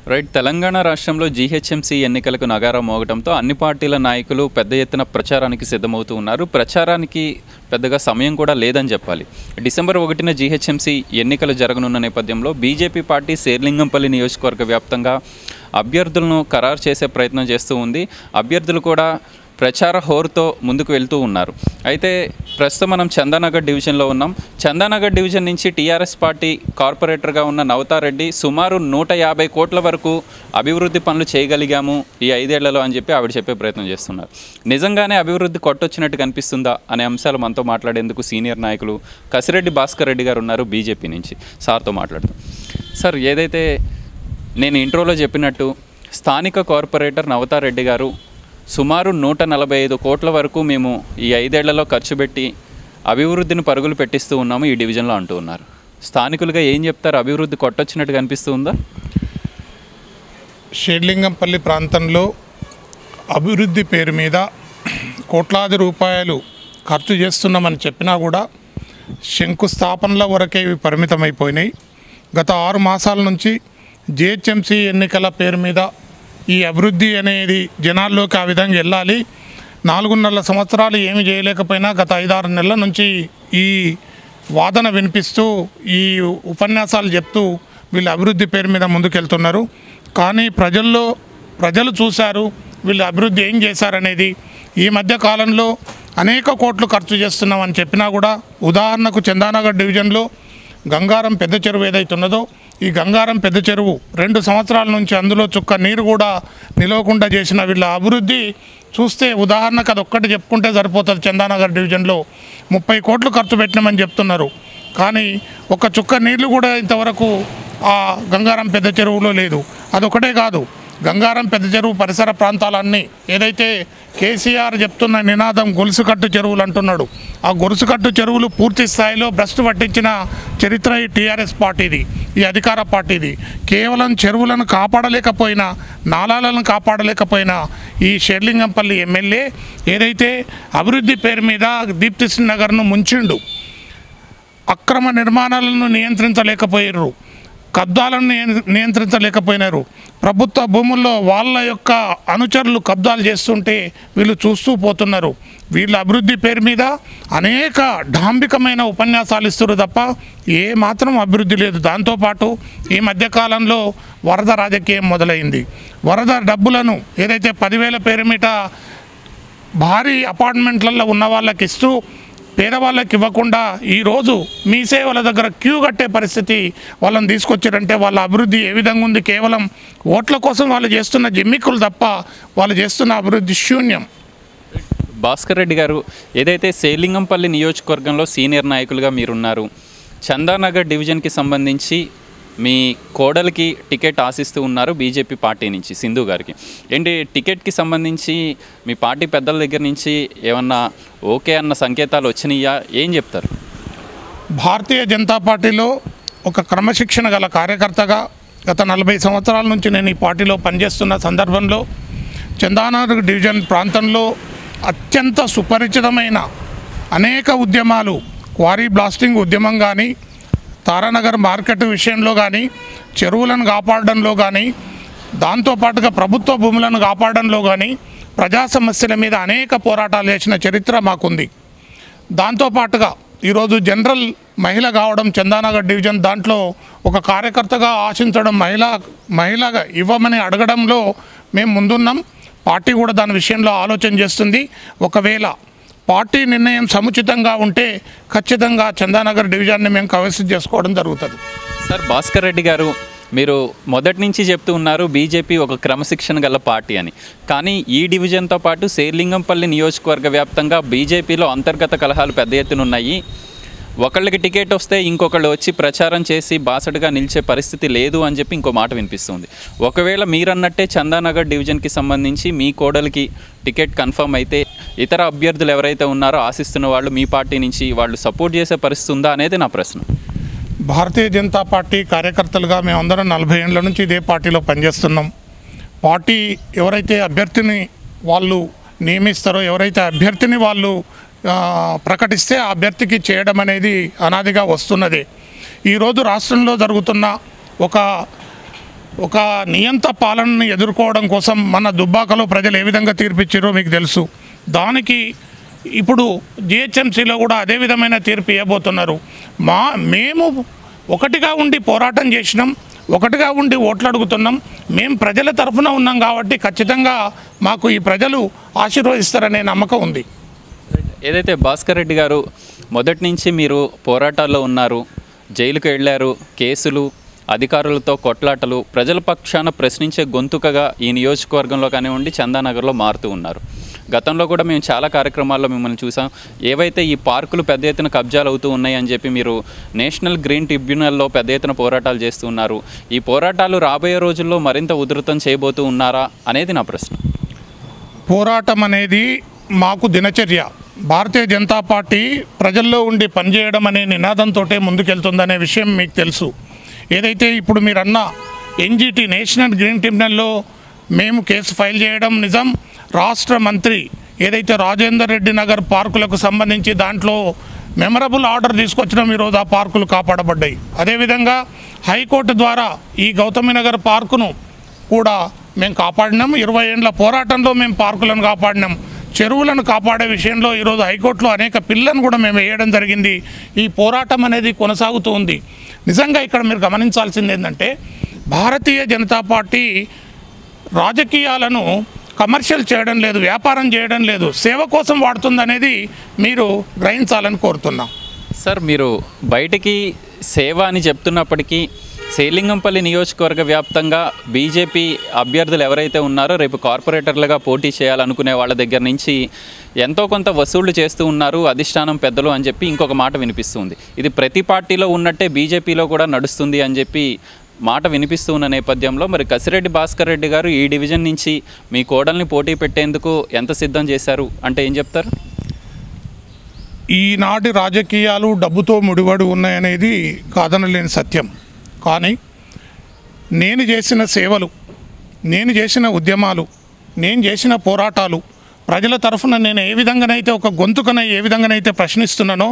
right Telangana రాష్ట్రంలో GHMC ఎన్నికలకు నగారం మోగడంతో అన్ని పార్టీల నాయకులు పెద్ద ఎత్తున ప్రచారానికి సిద్ధమవుతూ ఉన్నారు ప్రచారానికి పెద్దగా సమయం కూడా లేదని చెప్పాలి డిసెంబర్ ఒకటిన జీహెచ్ఎంసీ ఎన్నికలు జరగనున్న నేపథ్యంలో బీజేపీ పార్టీ శేర్లింగంపల్లి నియోజకవర్గ వ్యాప్తంగా అభ్యర్థులను ఖరారు చేసే ప్రయత్నం చేస్తూ ఉంది అభ్యర్థులు కూడా ప్రచార హోరుతో ముందుకు వెళ్తూ ఉన్నారు అయితే ప్రస్తుతం మనం చందానగర్ డివిజన్లో ఉన్నాం చందానగర్ డివిజన్ నుంచి టీఆర్ఎస్ పార్టీ కార్పొరేటర్గా ఉన్న నవతారెడ్డి సుమారు నూట యాభై కోట్ల వరకు అభివృద్ధి పనులు చేయగలిగాము ఈ ఐదేళ్లలో అని చెప్పి ఆవిడ చెప్పే ప్రయత్నం చేస్తున్నారు నిజంగానే అభివృద్ధి కొట్టొచ్చినట్టు కనిపిస్తుందా అనే అంశాలు మనతో మాట్లాడేందుకు సీనియర్ నాయకులు కసిరెడ్డి భాస్కర్ రెడ్డి గారు ఉన్నారు బీజేపీ నుంచి సార్తో మాట్లాడతాం సార్ ఏదైతే నేను ఇంట్రోలో చెప్పినట్టు స్థానిక కార్పొరేటర్ నవతారెడ్డి గారు సుమారు నూట నలభై ఐదు కోట్ల వరకు మేము ఈ ఐదేళ్లలో ఖర్చు పెట్టి అభివృద్ధిని పరుగులు పెట్టిస్తూ ఉన్నాము ఈ డివిజన్లో అంటూ ఉన్నారు స్థానికులుగా ఏం చెప్తారు అభివృద్ధి కొట్టొచ్చినట్టు కనిపిస్తూ ఉందా షేడ్లింగంపల్లి ప్రాంతంలో అభివృద్ధి పేరు మీద కోట్లాది రూపాయలు ఖర్చు చేస్తున్నామని చెప్పినా కూడా శంకుస్థాపనల వరకే ఇవి పరిమితమైపోయినాయి గత ఆరు మాసాల నుంచి జిహెచ్ఎంసీ ఎన్నికల పేరు మీద ఈ అభివృద్ధి అనేది జనాల్లోకి ఆ విధంగా వెళ్ళాలి నాలుగున్నర సంవత్సరాలు ఏమి చేయలేకపోయినా గత ఐదారు నెలల నుంచి ఈ వాదన వినిపిస్తూ ఈ ఉపన్యాసాలు చెప్తూ వీళ్ళు అభివృద్ధి పేరు మీద ముందుకెళ్తున్నారు కానీ ప్రజల్లో ప్రజలు చూశారు వీళ్ళు అభివృద్ధి ఏం చేశారనేది ఈ మధ్య కాలంలో అనేక కోట్లు ఖర్చు చేస్తున్నామని చెప్పినా కూడా ఉదాహరణకు చందానగర్ డివిజన్లో గంగారం పెద్ద చెరువు ఏదైతే ఉన్నదో ఈ గంగారం పెద్ద చెరువు రెండు సంవత్సరాల నుంచి అందులో చుక్క నీరు కూడా నిలవకుండా చేసిన వీళ్ళ అభివృద్ధి చూస్తే ఉదాహరణకు అది ఒక్కటి చెప్పుకుంటే సరిపోతుంది చందానగర్ డివిజన్లో ముప్పై కోట్లు ఖర్చు పెట్టినామని చెప్తున్నారు కానీ ఒక చుక్క నీళ్లు కూడా ఇంతవరకు ఆ గంగారం పెద్ద చెరువులో లేదు అదొకటే కాదు గంగారం పెద్ద చెరువు పరిసర ప్రాంతాలన్నీ ఏదైతే కేసీఆర్ చెప్తున్న నినాదం గొలుసుకట్టు చెరువులు అంటున్నాడు ఆ గొలుసుకట్టు చెరువులు పూర్తి స్థాయిలో భ్రష్టు పట్టించిన చరిత్ర ఈ టీఆర్ఎస్ పార్టీది ఈ అధికార పార్టీది కేవలం చెరువులను కాపాడలేకపోయినా నాలాలను కాపాడలేకపోయినా ఈ షెర్లింగంపల్లి ఎమ్మెల్యే ఏదైతే అభివృద్ధి పేరు మీద దీప్తి సింగ్ నగర్ను ముంచిండు అక్రమ నిర్మాణాలను నియంత్రించలేకపోయారు కబ్జాలను నియ- నియంత్రించలేకపోయినారు ప్రభుత్వ భూముల్లో వాళ్ళ యొక్క అనుచరులు కబ్జాలు చేస్తుంటే వీళ్ళు చూస్తూ పోతున్నారు వీళ్ళ అభివృద్ధి పేరు మీద అనేక డాంబికమైన ఉపన్యాసాలు ఇస్తారు తప్ప ఏ మాత్రం అభివృద్ధి లేదు దాంతోపాటు ఈ మధ్యకాలంలో వరద రాజకీయం మొదలైంది వరద డబ్బులను ఏదైతే పదివేల పేరు మీద భారీ అపార్ట్మెంట్లలో ఉన్న వాళ్ళకి ఇస్తూ పేదవాళ్ళకి ఇవ్వకుండా ఈరోజు మీ సేవల దగ్గర క్యూ కట్టే పరిస్థితి వాళ్ళని తీసుకొచ్చారంటే వాళ్ళ అభివృద్ధి ఏ విధంగా ఉంది కేవలం ఓట్ల కోసం వాళ్ళు చేస్తున్న జిమ్మిక్కులు తప్ప వాళ్ళు చేస్తున్న అభివృద్ధి శూన్యం భాస్కర్ రెడ్డి గారు ఏదైతే సేలింగంపల్లి నియోజకవర్గంలో సీనియర్ నాయకులుగా మీరున్నారు చందానగర్ డివిజన్కి సంబంధించి మీ కోడలికి టికెట్ ఆశిస్తూ ఉన్నారు బీజేపీ పార్టీ నుంచి సింధు గారికి ఏంటి టికెట్కి సంబంధించి మీ పార్టీ పెద్దల దగ్గర నుంచి ఏమన్నా ఓకే అన్న సంకేతాలు వచ్చినాయా ఏం చెప్తారు భారతీయ జనతా పార్టీలో ఒక క్రమశిక్షణ గల కార్యకర్తగా గత నలభై సంవత్సరాల నుంచి నేను ఈ పార్టీలో పనిచేస్తున్న సందర్భంలో చందానగర్ డివిజన్ ప్రాంతంలో అత్యంత సుపరిచితమైన అనేక ఉద్యమాలు క్వారీ బ్లాస్టింగ్ ఉద్యమం కానీ తారానగర్ మార్కెట్ విషయంలో కానీ చెరువులను కాపాడడంలో కానీ దాంతోపాటుగా ప్రభుత్వ భూములను కాపాడడంలో కానీ ప్రజా సమస్యల మీద అనేక పోరాటాలు చేసిన చరిత్ర మాకుంది దాంతోపాటుగా ఈరోజు జనరల్ మహిళ కావడం చందానగర్ డివిజన్ దాంట్లో ఒక కార్యకర్తగా ఆశించడం మహిళ మహిళగా ఇవ్వమని అడగడంలో మేము ముందున్నాం పార్టీ కూడా దాని విషయంలో ఆలోచన చేస్తుంది ఒకవేళ పార్టీ నిర్ణయం సముచితంగా ఉంటే ఖచ్చితంగా చందానగర్ డివిజన్ని మేము కవర్ చేసుకోవడం జరుగుతుంది సార్ భాస్కర్ రెడ్డి గారు మీరు మొదటి నుంచి చెప్తూ ఉన్నారు బీజేపీ ఒక క్రమశిక్షణ గల పార్టీ అని కానీ ఈ డివిజన్తో పాటు శేర్లింగంపల్లి నియోజకవర్గ వ్యాప్తంగా బీజేపీలో అంతర్గత కలహాలు పెద్ద ఎత్తున ఉన్నాయి ఒకళ్ళకి టికెట్ వస్తే ఇంకొకళ్ళు వచ్చి ప్రచారం చేసి బాసటగా నిలిచే పరిస్థితి లేదు అని చెప్పి ఇంకో మాట వినిపిస్తుంది ఒకవేళ మీరన్నట్టే చందానగర్ డివిజన్కి సంబంధించి మీ కోడలికి టికెట్ కన్ఫర్మ్ అయితే ఇతర అభ్యర్థులు ఎవరైతే ఉన్నారో ఆశిస్తున్న వాళ్ళు మీ పార్టీ నుంచి వాళ్ళు సపోర్ట్ చేసే పరిస్థితి ఉందా అనేది నా ప్రశ్న భారతీయ జనతా పార్టీ కార్యకర్తలుగా మేమందరం నలభై ఏళ్ళ నుంచి ఇదే పార్టీలో పనిచేస్తున్నాం పార్టీ ఎవరైతే అభ్యర్థిని వాళ్ళు నియమిస్తారో ఎవరైతే అభ్యర్థిని వాళ్ళు ఆ, ప్రకటిస్తే ఆ అభ్యర్థికి చేయడం అనేది అనాదిగా వస్తున్నదే ఈరోజు రాష్ట్రంలో జరుగుతున్న ఒక ఒక నియంత పాలనని ఎదుర్కోవడం కోసం మన దుబ్బాకలో ప్రజలు ఏ విధంగా తీర్పిచ్చారో మీకు తెలుసు దానికి ఇప్పుడు జిహెచ్ఎంసీలో కూడా అదే విధమైన తీర్పు ఇవ్వబోతున్నారు మా మేము ఒకటిగా ఉండి పోరాటం చేసినాం ఒకటిగా ఉండి ఓట్లు అడుగుతున్నాం మేము ప్రజల తరఫున ఉన్నాం కాబట్టి ఖచ్చితంగా మాకు ఈ ప్రజలు ఆశీర్వదిస్తారనే నమ్మకం ఉంది ఏదైతే భాస్కర్ రెడ్డి గారు మొదటి నుంచి మీరు పోరాటాల్లో ఉన్నారు జైలుకు వెళ్ళారు కేసులు అధికారులతో కొట్లాటలు ప్రజల పక్షాన ప్రశ్నించే గొంతుకగా ఈ నియోజకవర్గంలో కానివ్వండి చందానగర్లో మారుతూ ఉన్నారు గతంలో కూడా మేము చాలా కార్యక్రమాల్లో మిమ్మల్ని చూసాం ఏవైతే ఈ పార్కులు పెద్ద ఎత్తున కబ్జాలు అవుతూ ఉన్నాయి అని చెప్పి మీరు నేషనల్ గ్రీన్ ట్రిబ్యునల్లో పెద్ద ఎత్తున పోరాటాలు చేస్తూ ఉన్నారు ఈ పోరాటాలు రాబోయే రోజుల్లో మరింత ఉధృతం చేయబోతూ ఉన్నారా అనేది నా ప్రశ్న పోరాటం అనేది మాకు దినచర్య భారతీయ జనతా పార్టీ ప్రజల్లో ఉండి పనిచేయడం అనే నినాదంతో ముందుకెళ్తుందనే విషయం మీకు తెలుసు ఏదైతే ఇప్పుడు మీరు అన్న ఎన్జిటి నేషనల్ గ్రీన్ ట్రిబ్యునల్లో మేము కేసు ఫైల్ చేయడం నిజం రాష్ట్ర మంత్రి ఏదైతే రాజేందర్ రెడ్డి నగర్ పార్కులకు సంబంధించి దాంట్లో మెమరబుల్ ఆర్డర్ తీసుకొచ్చడం ఈరోజు ఆ పార్కులు కాపాడబడ్డాయి అదేవిధంగా హైకోర్టు ద్వారా ఈ గౌతమి నగర్ పార్కును కూడా మేము కాపాడినాం ఇరవై ఏండ్ల పోరాటంలో మేము పార్కులను కాపాడినాం చెరువులను కాపాడే విషయంలో ఈరోజు హైకోర్టులో అనేక పిల్లను కూడా మేము వేయడం జరిగింది ఈ పోరాటం అనేది కొనసాగుతూ ఉంది నిజంగా ఇక్కడ మీరు గమనించాల్సింది ఏంటంటే భారతీయ జనతా పార్టీ రాజకీయాలను కమర్షియల్ చేయడం లేదు వ్యాపారం చేయడం లేదు సేవ కోసం వాడుతుందనేది మీరు గ్రహించాలని కోరుతున్నాం సార్ మీరు బయటికి సేవ అని చెప్తున్నప్పటికీ సేలింగంపల్లి నియోజకవర్గ వ్యాప్తంగా బీజేపీ అభ్యర్థులు ఎవరైతే ఉన్నారో రేపు కార్పొరేటర్లుగా పోటీ చేయాలనుకునే వాళ్ళ దగ్గర నుంచి ఎంతో కొంత వసూళ్లు చేస్తూ ఉన్నారు అధిష్టానం పెద్దలు అని చెప్పి ఇంకొక మాట వినిపిస్తుంది ఇది ప్రతి పార్టీలో ఉన్నట్టే బీజేపీలో కూడా నడుస్తుంది అని చెప్పి మాట వినిపిస్తూ ఉన్న నేపథ్యంలో మరి కసిరెడ్డి భాస్కర్ రెడ్డి గారు ఈ డివిజన్ నుంచి మీ కోడల్ని పోటీ పెట్టేందుకు ఎంత సిద్ధం చేశారు అంటే ఏం చెప్తారు ఈనాటి రాజకీయాలు డబ్బుతో ముడిపడి ఉన్నాయనేది కాదనలేని సత్యం కానీ నేను చేసిన సేవలు నేను చేసిన ఉద్యమాలు నేను చేసిన పోరాటాలు ప్రజల తరఫున నేను ఏ విధంగానైతే ఒక గొంతుకనై ఏ విధంగానైతే ప్రశ్నిస్తున్నానో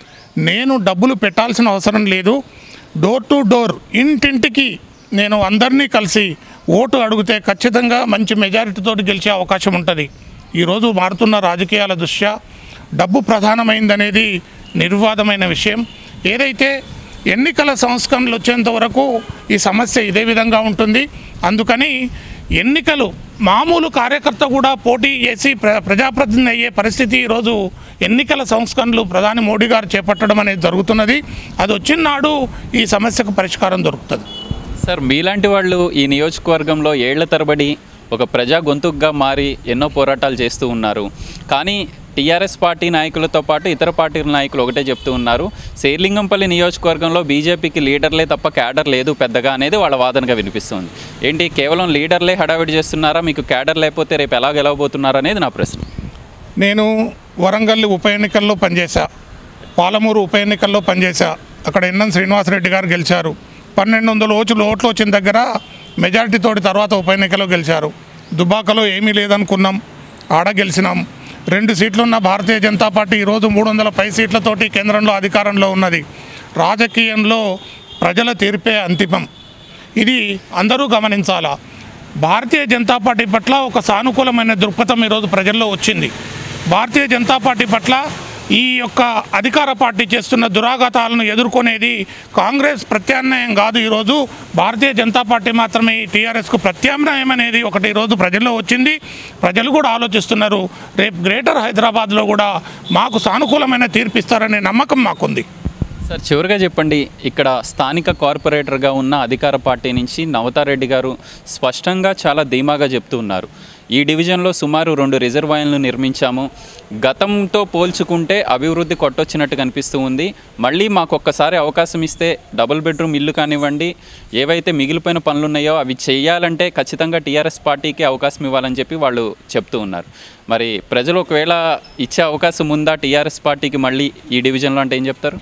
నేను డబ్బులు పెట్టాల్సిన అవసరం లేదు డోర్ టు డోర్ ఇంటింటికి నేను అందరినీ కలిసి ఓటు అడిగితే ఖచ్చితంగా మంచి మెజారిటీతో గెలిచే అవకాశం ఉంటుంది ఈరోజు మారుతున్న రాజకీయాల దృష్ట్యా డబ్బు ప్రధానమైందనేది నిర్వాదమైన విషయం ఏదైతే ఎన్నికల సంస్కరణలు వచ్చేంత వరకు ఈ సమస్య ఇదే విధంగా ఉంటుంది అందుకని ఎన్నికలు మామూలు కార్యకర్త కూడా పోటీ చేసి ప్ర ప్రజాప్రతినిధి అయ్యే పరిస్థితి ఈరోజు ఎన్నికల సంస్కరణలు ప్రధాని మోడీ గారు చేపట్టడం అనేది జరుగుతున్నది అది వచ్చిన నాడు ఈ సమస్యకు పరిష్కారం దొరుకుతుంది సార్ మీలాంటి వాళ్ళు ఈ నియోజకవర్గంలో ఏళ్ల తరబడి ఒక ప్రజా గొంతుగ్గా మారి ఎన్నో పోరాటాలు చేస్తూ ఉన్నారు కానీ టీఆర్ఎస్ పార్టీ నాయకులతో పాటు ఇతర పార్టీల నాయకులు ఒకటే చెప్తూ ఉన్నారు శేర్లింగంపల్లి నియోజకవర్గంలో బీజేపీకి లీడర్లే తప్ప క్యాడర్ లేదు పెద్దగా అనేది వాళ్ళ వాదనగా వినిపిస్తుంది ఏంటి కేవలం లీడర్లే హడావిడి చేస్తున్నారా మీకు క్యాడర్ లేకపోతే రేపు ఎలా గెలవబోతున్నారు అనేది నా ప్రశ్న నేను వరంగల్ ఉప ఎన్నికల్లో పనిచేశా పాలమూరు ఉప ఎన్నికల్లో పనిచేశా అక్కడ ఎన్ఎం శ్రీనివాసరెడ్డి గారు గెలిచారు పన్నెండు వందల ఓట్లు ఓట్లు వచ్చిన దగ్గర మెజారిటీ తోటి తర్వాత ఉప ఎన్నికలో గెలిచారు దుబాకలో ఏమీ లేదనుకున్నాం ఆడ గెలిచినాం రెండు సీట్లు ఉన్న భారతీయ జనతా పార్టీ ఈరోజు మూడు వందల పై సీట్లతోటి కేంద్రంలో అధికారంలో ఉన్నది రాజకీయంలో ప్రజల తీర్పే అంతిమం ఇది అందరూ గమనించాలా భారతీయ జనతా పార్టీ పట్ల ఒక సానుకూలమైన దృక్పథం ఈరోజు ప్రజల్లో వచ్చింది భారతీయ జనతా పార్టీ పట్ల ఈ యొక్క అధికార పార్టీ చేస్తున్న దురాఘాతాలను ఎదుర్కొనేది కాంగ్రెస్ ప్రత్యామ్నాయం కాదు ఈరోజు భారతీయ జనతా పార్టీ మాత్రమే ఈ టీఆర్ఎస్కు ప్రత్యామ్నాయం అనేది ఒకటి ఈరోజు ప్రజల్లో వచ్చింది ప్రజలు కూడా ఆలోచిస్తున్నారు రేపు గ్రేటర్ హైదరాబాద్లో కూడా మాకు సానుకూలమైన తీర్పు ఇస్తారనే నమ్మకం మాకుంది సార్ చివరిగా చెప్పండి ఇక్కడ స్థానిక కార్పొరేటర్గా ఉన్న అధికార పార్టీ నుంచి నవతారెడ్డి గారు స్పష్టంగా చాలా ధీమాగా చెప్తూ ఉన్నారు ఈ డివిజన్లో సుమారు రెండు రిజర్వాయర్లు నిర్మించాము గతంతో పోల్చుకుంటే అభివృద్ధి కొట్టొచ్చినట్టు కనిపిస్తూ ఉంది మళ్ళీ మాకు ఒక్కసారి అవకాశం ఇస్తే డబుల్ బెడ్రూమ్ ఇల్లు కానివ్వండి ఏవైతే మిగిలిపోయిన పనులు ఉన్నాయో అవి చేయాలంటే ఖచ్చితంగా టీఆర్ఎస్ పార్టీకి అవకాశం ఇవ్వాలని చెప్పి వాళ్ళు చెప్తూ ఉన్నారు మరి ప్రజలు ఒకవేళ ఇచ్చే అవకాశం ఉందా టీఆర్ఎస్ పార్టీకి మళ్ళీ ఈ డివిజన్లో అంటే ఏం చెప్తారు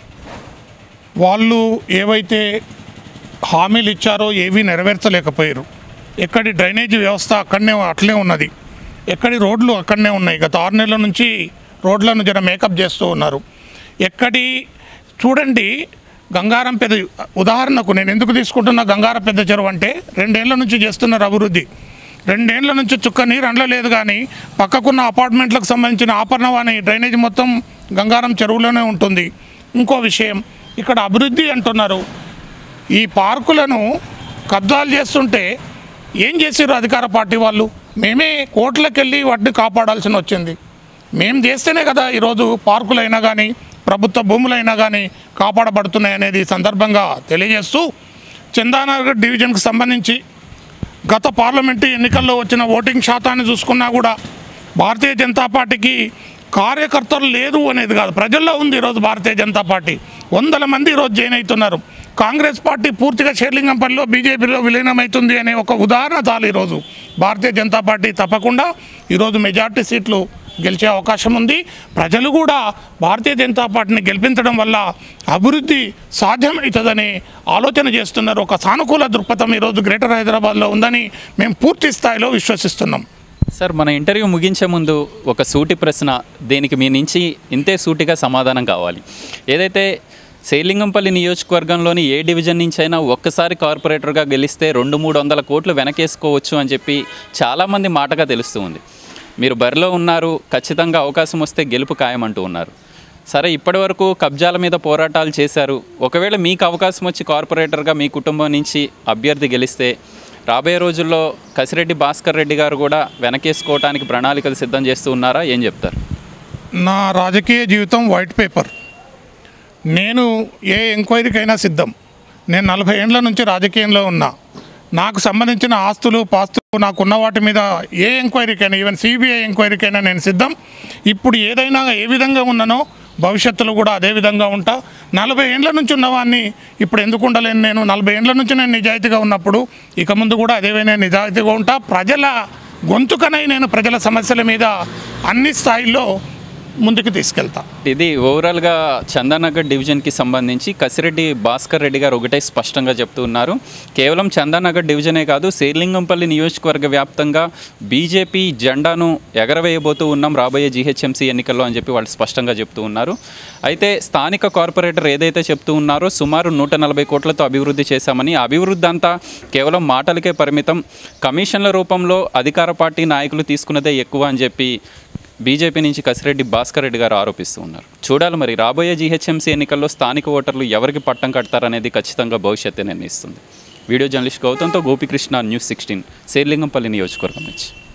వాళ్ళు ఏవైతే హామీలు ఇచ్చారో ఏవీ నెరవేర్చలేకపోయారు ఎక్కడి డ్రైనేజీ వ్యవస్థ అక్కడనే అట్లే ఉన్నది ఎక్కడి రోడ్లు అక్కడనే ఉన్నాయి గత ఆరు నెలల నుంచి రోడ్లను జర మేకప్ చేస్తూ ఉన్నారు ఎక్కడి చూడండి గంగారం పెద్ద ఉదాహరణకు నేను ఎందుకు తీసుకుంటున్న గంగారం పెద్ద చెరువు అంటే రెండేళ్ల నుంచి చేస్తున్నారు అభివృద్ధి రెండేళ్ల నుంచి చుక్క నీరు అండలేదు కానీ పక్కకున్న అపార్ట్మెంట్లకు సంబంధించిన ఆపరణవాణి డ్రైనేజ్ మొత్తం గంగారం చెరువులోనే ఉంటుంది ఇంకో విషయం ఇక్కడ అభివృద్ధి అంటున్నారు ఈ పార్కులను కబ్జాలు చేస్తుంటే ఏం చేసారు అధికార పార్టీ వాళ్ళు మేమే కోర్టులకు వెళ్ళి వాటిని కాపాడాల్సి వచ్చింది మేము చేస్తేనే కదా ఈరోజు పార్కులైనా కానీ ప్రభుత్వ భూములైనా కానీ కాపాడబడుతున్నాయి అనేది ఈ సందర్భంగా తెలియజేస్తూ చందానగర్ డివిజన్కు సంబంధించి గత పార్లమెంటు ఎన్నికల్లో వచ్చిన ఓటింగ్ శాతాన్ని చూసుకున్నా కూడా భారతీయ జనతా పార్టీకి కార్యకర్తలు లేదు అనేది కాదు ప్రజల్లో ఉంది ఈరోజు భారతీయ జనతా పార్టీ వందల మంది ఈరోజు జాయిన్ అవుతున్నారు కాంగ్రెస్ పార్టీ పూర్తిగా షేర్లింగంపల్లిలో బీజేపీలో విలీనమవుతుంది అనే ఒక ఉదాహరణ చాలు ఈరోజు భారతీయ జనతా పార్టీ తప్పకుండా ఈరోజు మెజార్టీ సీట్లు గెలిచే అవకాశం ఉంది ప్రజలు కూడా భారతీయ జనతా పార్టీని గెలిపించడం వల్ల అభివృద్ధి సాధ్యమవుతుందని ఆలోచన చేస్తున్నారు ఒక సానుకూల దృక్పథం ఈరోజు గ్రేటర్ హైదరాబాద్లో ఉందని మేము పూర్తి స్థాయిలో విశ్వసిస్తున్నాం సార్ మన ఇంటర్వ్యూ ముగించే ముందు ఒక సూటి ప్రశ్న దీనికి మీ నుంచి ఇంతే సూటిగా సమాధానం కావాలి ఏదైతే సేలింగంపల్లి నియోజకవర్గంలోని ఏ డివిజన్ నుంచి అయినా ఒక్కసారి కార్పొరేటర్గా గెలిస్తే రెండు మూడు వందల కోట్లు వెనకేసుకోవచ్చు అని చెప్పి చాలామంది మాటగా తెలుస్తూ ఉంది మీరు బరిలో ఉన్నారు ఖచ్చితంగా అవకాశం వస్తే గెలుపు ఖాయమంటూ ఉన్నారు సరే ఇప్పటివరకు కబ్జాల మీద పోరాటాలు చేశారు ఒకవేళ మీకు అవకాశం వచ్చి కార్పొరేటర్గా మీ కుటుంబం నుంచి అభ్యర్థి గెలిస్తే రాబోయే రోజుల్లో కసిరెడ్డి భాస్కర్ రెడ్డి గారు కూడా వెనకేసుకోవడానికి ప్రణాళికలు సిద్ధం చేస్తూ ఉన్నారా ఏం చెప్తారు నా రాజకీయ జీవితం వైట్ పేపర్ నేను ఏ ఎంక్వైరీకైనా సిద్ధం నేను నలభై ఏండ్ల నుంచి రాజకీయంలో ఉన్నా నాకు సంబంధించిన ఆస్తులు పాస్తులు నాకున్న వాటి మీద ఏ ఎంక్వైరీకైనా ఈవెన్ సిబిఐ ఎంక్వైరీకైనా నేను సిద్ధం ఇప్పుడు ఏదైనా ఏ విధంగా ఉన్నానో భవిష్యత్తులో కూడా అదే విధంగా ఉంటా నలభై ఏండ్ల నుంచి ఉన్నవాడిని ఇప్పుడు ఎందుకు ఉండలేను నేను నలభై ఏండ్ల నుంచి నేను నిజాయితీగా ఉన్నప్పుడు ఇక ముందు కూడా అదేవైనా నిజాయితీగా ఉంటా ప్రజల గొంతుకనై నేను ప్రజల సమస్యల మీద అన్ని స్థాయిల్లో ముందుకు తీసుకెళ్తా ఇది ఓవరాల్గా చందానగర్ డివిజన్కి సంబంధించి కసిరెడ్డి భాస్కర్ రెడ్డి గారు ఒకటే స్పష్టంగా చెప్తూ ఉన్నారు కేవలం చందానగర్ డివిజనే కాదు శేర్లింగంపల్లి నియోజకవర్గ వ్యాప్తంగా బీజేపీ జెండాను ఎగరవేయబోతూ ఉన్నాం రాబోయే జీహెచ్ఎంసీ ఎన్నికల్లో అని చెప్పి వాళ్ళు స్పష్టంగా చెప్తూ ఉన్నారు అయితే స్థానిక కార్పొరేటర్ ఏదైతే చెప్తూ ఉన్నారో సుమారు నూట నలభై కోట్లతో అభివృద్ధి చేశామని ఆ అభివృద్ధి అంతా కేవలం మాటలకే పరిమితం కమిషన్ల రూపంలో అధికార పార్టీ నాయకులు తీసుకున్నదే ఎక్కువ అని చెప్పి బీజేపీ నుంచి కసిరెడ్డి భాస్కర్ రెడ్డి గారు ఆరోపిస్తూ ఉన్నారు చూడాలి మరి రాబోయే జీహెచ్ఎంసీ ఎన్నికల్లో స్థానిక ఓటర్లు ఎవరికి పట్టం కడతారనేది ఖచ్చితంగా భవిష్యత్తే నిర్ణయిస్తుంది వీడియో జర్నలిస్ట్ గౌతంతో గోపికృష్ణ న్యూస్ సిక్స్టీన్ శేర్లింగంపల్లి నియోజకవర్గం నుంచి